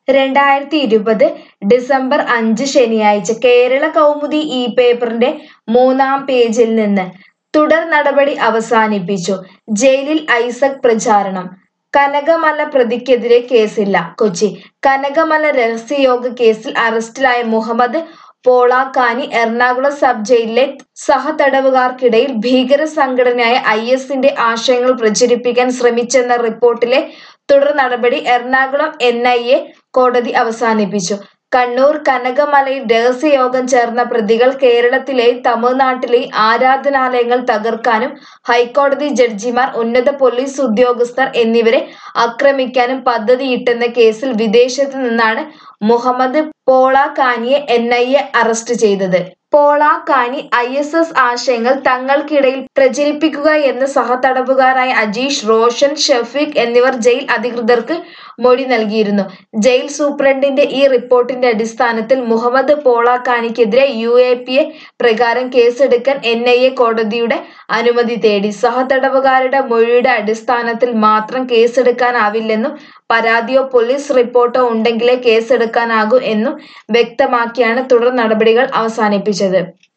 രണ്ടായിരത്തി ഇരുപത് ഡിസംബർ അഞ്ച് ശനിയാഴ്ച കേരള കൗമുദി ഈ പേപ്പറിന്റെ മൂന്നാം പേജിൽ നിന്ന് തുടർ നടപടി അവസാനിപ്പിച്ചു ജയിലിൽ ഐസക് പ്രചാരണം കനകമല പ്രതിക്കെതിരെ കേസില്ല കൊച്ചി കനകമല രഹസ്യയോഗ കേസിൽ അറസ്റ്റിലായ മുഹമ്മദ് പോളാക്കാനി എറണാകുളം സബ് ജയിലിലെ സഹതടവുകാർക്കിടയിൽ ഭീകര സംഘടനയായ ഐ എസിന്റെ ആശയങ്ങൾ പ്രചരിപ്പിക്കാൻ ശ്രമിച്ചെന്ന റിപ്പോർട്ടിലെ തുടർ നടപടി എറണാകുളം എൻ ഐ എ കോടതി അവസാനിപ്പിച്ചു കണ്ണൂർ കനകമലയിൽ രഹസ്യയോഗം ചേർന്ന പ്രതികൾ കേരളത്തിലെയും തമിഴ്നാട്ടിലെയും ആരാധനാലയങ്ങൾ തകർക്കാനും ഹൈക്കോടതി ജഡ്ജിമാർ ഉന്നത പോലീസ് ഉദ്യോഗസ്ഥർ എന്നിവരെ ആക്രമിക്കാനും പദ്ധതിയിട്ടെന്ന കേസിൽ വിദേശത്ത് നിന്നാണ് മുഹമ്മദ് പോളാക്കാനിയെ എൻ ഐ എ അറസ്റ്റ് ചെയ്തത് പോളാക്കാനി ഐ എസ് എസ് ആശയങ്ങൾ തങ്ങൾക്കിടയിൽ പ്രചരിപ്പിക്കുക എന്ന് സഹതടവുകാരായ അജീഷ് റോഷൻ ഷഫീഖ് എന്നിവർ ജയിൽ അധികൃതർക്ക് മൊഴി നൽകിയിരുന്നു ജയിൽ സൂപ്രണ്ടിന്റെ ഈ റിപ്പോർട്ടിന്റെ അടിസ്ഥാനത്തിൽ മുഹമ്മദ് പോളാക്കാനിക്കെതിരെ യു എ പി എ പ്രകാരം കേസെടുക്കാൻ എൻ ഐ എ കോടതിയുടെ അനുമതി തേടി സഹതടവുകാരുടെ മൊഴിയുടെ അടിസ്ഥാനത്തിൽ മാത്രം കേസെടുക്കാനാവില്ലെന്നും പരാതിയോ പോലീസ് റിപ്പോർട്ടോ ഉണ്ടെങ്കിലേ കേസെടുക്കാനാകൂ എന്നും വ്യക്തമാക്കിയാണ് തുടർ നടപടികൾ അവസാനിപ്പിച്ചത്